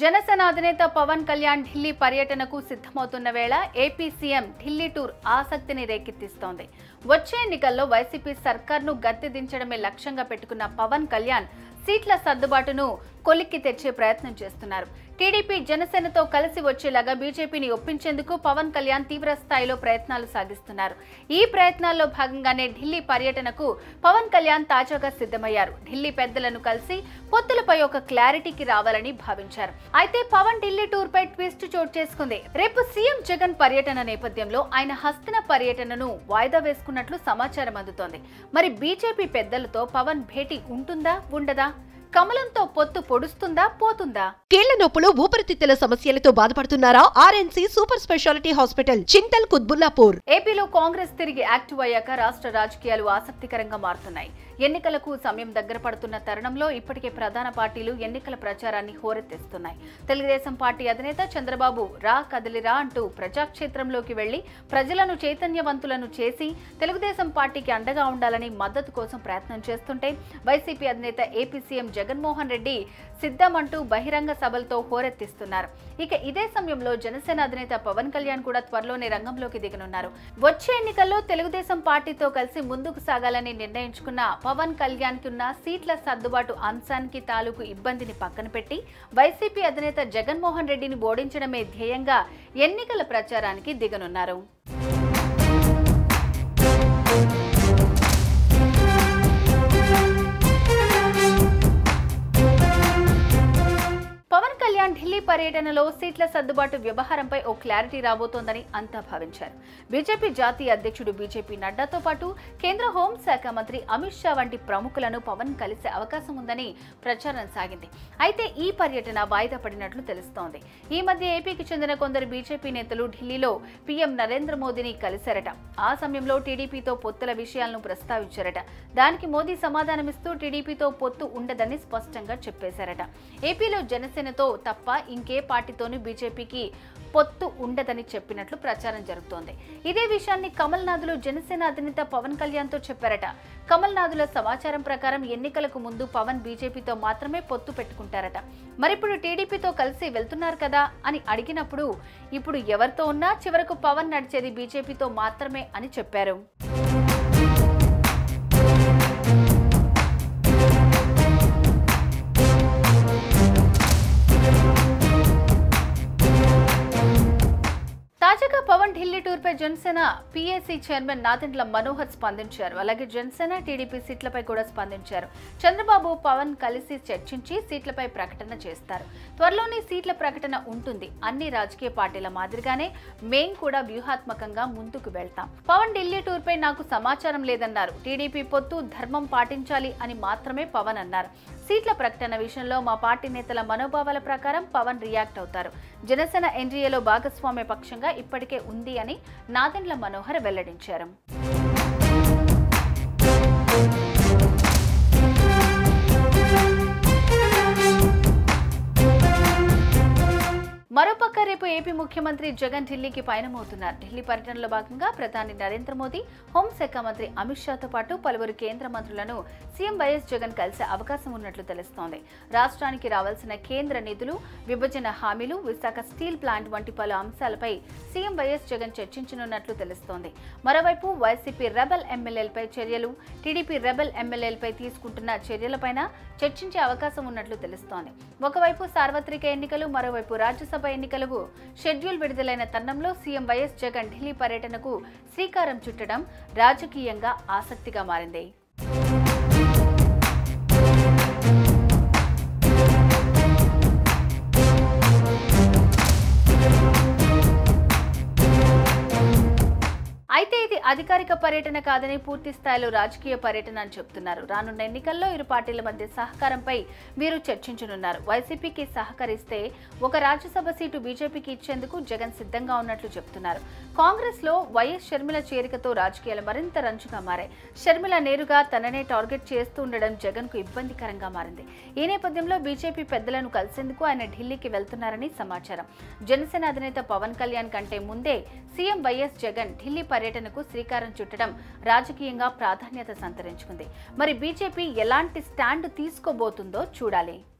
జనసేన అధినేత పవన్ కళ్యాణ్ ఢిల్లీ పర్యటనకు సిద్ధమవుతున్న వేళ ఏపీ సీఎం ఢిల్లీ టూర్ ఆసక్తిని రేకెత్తిస్తోంది వచ్చే ఎన్నికల్లో వైసీపీ సర్కార్ను గద్దె దించడమే లక్ష్యంగా పెట్టుకున్న పవన్ కళ్యాణ్ సీట్ల సర్దుబాటును కొలిక్కి తెచ్చే ప్రయత్నం చేస్తున్నారు టీడీపీ జనసేనతో కలిసి వచ్చేలాగా బీజేపీని ఒప్పించేందుకు పవన్ కళ్యాణ్ తీవ్ర స్థాయిలో ప్రయత్నాలు సాగిస్తున్నారు ఈ ప్రయత్నాల్లో భాగంగానే ఢిల్లీ పర్యటనకు పవన్ కళ్యాణ్ తాజాగా సిద్ధమయ్యారు ఢిల్లీ పెద్దలను కలిసి పొత్తులపై ఒక క్లారిటీకి రావాలని భావించారు అయితే పవన్ ఢిల్లీ టూర్ పై ట్విస్ట్ చోటు చేసుకుంది రేపు సీఎం జగన్ పర్యటన నేపథ్యంలో ఆయన హస్తిన పర్యటనను వాయిదా వేసుకున్నట్లు సమాచారం అందుతోంది మరి బీజేపీ పెద్దలతో పవన్ భేటీ ఉంటుందా ఉండదా కమలంతో పొత్తు పొడుస్తుందా పోతుందా కీళ్ల నొప్పులు ఊపిరితిత్తుల సమస్యలతో బాధపడుతున్నారా RNC super speciality hospital Chintal Kutbullapur ఏపీలో కాంగ్రెస్ తిరిగి యాక్టివ్ అయ్యాక రాష్ట్ర రాజకీయాలు ఆసక్తికరంగా మారుతున్నాయి ఎన్నికలకు సమయం దగ్గర పడుతున్న తరుణంలో ఇప్పటికే ప్రధాన పార్టీలు ఎన్నికల ప్రచారాన్ని హోరెత్తిస్తున్నాయి తెలుగుదేశం పార్టీ అధినేత చంద్రబాబు రా కదిలిరా అంటూ ప్రజాక్షేత్రంలోకి వెళ్లి ప్రజలను చైతన్యవంతులను చేసి తెలుగుదేశం పార్టీకి అండగా ఉండాలని మద్దతు కోసం ప్రయత్నం చేస్తుంటే వైసీపీ అధినేత ఏపీ సీఎం జగన్మోహన్ రెడ్డి సిద్ధమంటూ బహిరంగ సభలతో హోరెత్తిస్తున్నారు ఇక ఇదే సమయంలో జనసేన అధినేత పవన్ కళ్యాణ్ కూడా త్వరలోనే రంగంలోకి దిగనున్నారు వచ్చే ఎన్నికల్లో తెలుగుదేశం పార్టీతో కలిసి ముందుకు సాగాలని నిర్ణయించుకున్న పవన్ కళ్యాణ్ కి ఉన్న సీట్ల సర్దుబాటు అంశానికి తాలూకు ఇబ్బందిని పక్కన పెట్టి వైసీపీ అధినేత జగన్మోహన్ రెడ్డిని ఓడించడమే ధ్యేయంగా ఎన్నికల ప్రచారానికి దిగనున్నారు పవన్ కళ్యాణ్ ఢిల్లీ పర్యటనలో సీట్ల సర్దుబాటు వ్యవహారంపై ఓ క్లారిటీ రాబోతోందని అంతా భావించారు బీజేపీ జాతీయ అధ్యక్షుడు బీజేపీ నడ్డాతో పాటు కేంద్ర హోంశాఖ మంత్రి అమిత్ షా వంటి ప్రముఖులను పవన్ కలిసే అవకాశం ఉందని ప్రచారం సాగింది అయితే ఈ పర్యటన వాయిదా పడినట్లు తెలుస్తోంది ఈ మధ్య ఏపీకి చెందిన కొందరు బీజేపీ నేతలు ఢిల్లీలో పీఎం నరేంద్ర మోదీని కలిశారట ఆ సమయంలో టీడీపీతో పొత్తుల విషయాలను ప్రస్తావించారట దానికి మోదీ సమాధానమిస్తూ టీడీపీతో పొత్తు ఉండదని స్పష్టంగా చెప్పేశారట ఏపీలో జనసేనతో తప్ప ఇంకే పార్టీతోనూ బీజేపీకి పొత్తు ఉండదని చెప్పినట్లు ప్రచారం జరుగుతోంది ఇదే విషయాన్ని కమల్నాథులు జనసేన అధినేత పవన్ కళ్యాణ్తో చెప్పారట కమల్నాథుల సమాచారం ప్రకారం ఎన్నికలకు ముందు పవన్ బీజేపీతో మాత్రమే పొత్తు పెట్టుకుంటారట మరిప్పుడు టీడీపీతో కలిసి వెళ్తున్నారు కదా అని అడిగినప్పుడు ఇప్పుడు ఎవరితో ఉన్నా చివరకు పవన్ నడిచేది బీజేపీతో మాత్రమే అని చెప్పారు తాజాగా పవన్ ఢిల్లీ టూర్ పై జనసేన పీఏసీ చైర్మన్ నాదెండ్ల మనోహర్ స్పందించారు అలాగే జనసేన టీడీపీ సీట్లపై కూడా స్పందించారు చంద్రబాబు పవన్ కలిసి చర్చించి సీట్లపై ప్రకటన చేస్తారు త్వరలోనే సీట్ల ప్రకటన ఉంటుంది అన్ని రాజకీయ పార్టీల మాదిరిగానే మేం కూడా వ్యూహాత్మకంగా ముందుకు వెళ్తాం పవన్ ఢిల్లీ టూర్ పై నాకు సమాచారం లేదన్నారు టీడీపీ పొత్తు ధర్మం పాటించాలి అని మాత్రమే పవన్ అన్నారు సీట్ల ప్రకటన విషయంలో మా పార్టీ నేతల మనోభావాల ప్రకారం పవన్ రియాక్ట్ అవుతారు జనసేన ఎన్డీఏలో భాగస్వామ్య పక్షంగా ఇప్పటికే ఉంది అని నాదెండ్ల మనోహర్ వెల్లడించారు మరోపక్క రేపు ఏపీ ముఖ్యమంత్రి జగన్ ఢిల్లీకి పయనమవుతున్నారు ఢిల్లీ పర్యటనలో భాగంగా ప్రధాని నరేంద్ర మోదీ హోంశాఖ మంత్రి అమిత్ షాతో పాటు పలువురు కేంద్ర మంత్రులను సీఎం వైఎస్ జగన్ కలిసే అవకాశం ఉన్నట్లు తెలుస్తోంది రాష్ట్రానికి రావాల్సిన కేంద్ర నిధులు విభజన హామీలు విశాఖ స్టీల్ ప్లాంట్ వంటి పలు అంశాలపై సీఎం వైఎస్ జగన్ చర్చించనున్నట్లు తెలుస్తోంది మరోవైపు వైసీపీ రెబల్ ఎమ్మెల్యేలపై చర్యలు టీడీపీ రెబల్ ఎమ్మెల్యేలపై తీసుకుంటున్న చర్యలపైన చర్చించే అవకాశం ఉన్నట్లు తెలుస్తోంది ఒకవైపు సార్వత్రిక ఎన్నికలు మరోవైపు రాజ్యసభ ఎన్నికలకు షెడ్యూల్ విడుదలైన తరుణంలో సీఎం వైఎస్ జగన్ ఢిల్లీ పర్యటనకు శ్రీకారం చుట్టడం రాజకీయంగా ఆసక్తిగా మారింది అయితే ఇది అధికారిక పర్యటన కాదని పూర్తి స్థాయిలో రాజకీయ పర్యటన అని చెప్తున్నారు రానున్న ఎన్నికల్లో ఇరు పార్టీల మధ్య సహకారంపై వీరు చర్చించనున్నారు వైసీపీకి సహకరిస్తే ఒక రాజ్యసభ సీటు బీజేపీకి ఇచ్చేందుకు జగన్ సిద్ధంగా ఉన్నట్లు చెప్తున్నారు కాంగ్రెస్ లో వైఎస్ షర్మిల చేరికతో రాజకీయాలు మరింత రంచుగా మారాయి షర్మిల నేరుగా తననే టార్గెట్ చేస్తూ ఉండడం జగన్ కు ఇబ్బందికరంగా మారింది ఈ నేపథ్యంలో బీజేపీ పెద్దలను కలిసేందుకు ఆయన ఢిల్లీకి వెళ్తున్నారని సమాచారం జనసేన అధినేత పవన్ కళ్యాణ్ కంటే ముందే సీఎం వైఎస్ జగన్ ఢిల్లీ పర్యటనకు శ్రీకారం చుట్టడం రాజకీయంగా ప్రాధాన్యత సంతరించుకుంది మరి బీజేపీ ఎలాంటి స్టాండ్ తీసుకోబోతుందో చూడాలి